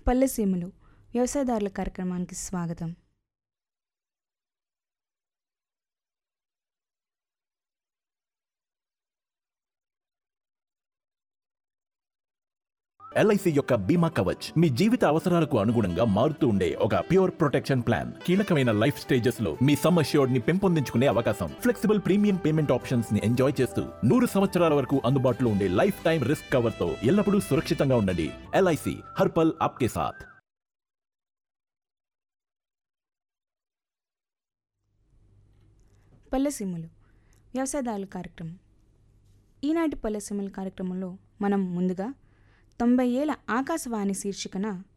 పల్లెసీమలు వ్యవసాయదారుల కార్యక్రమానికి స్వాగతం ఎల్ఐసి యొక్క బీమా కవచ్ మీ జీవిత అవసరాలకు అనుగుణంగా మారుతూ ఉండే ఒక ప్యూర్ ప్రొటెక్షన్ ప్లాన్ కీలకమైన లైఫ్ స్టేజెస్ లో మీ సమ్ అష్యూర్డ్ ని పెంపొందించుకునే అవకాశం ఫ్లెక్సిబుల్ ప్రీమియం పేమెంట్ ఆప్షన్స్ ని ఎంజాయ్ చేస్తూ నూరు సంవత్సరాల వరకు అందుబాటులో ఉండే లైఫ్ టైం రిస్క్ కవర్ తో ఎల్లప్పుడూ సురక్షితంగా ఉండండి ఎల్ఐసి హర్పల్ ఆప్కే సాథ్ పల్లెసీమలు వ్యవసాయదారుల కార్యక్రమం ఈనాటి పల్లెసీమల కార్యక్రమంలో మనం ముందుగా తొంభై ఏళ్ల ఆకాశవాణి శీర్షికన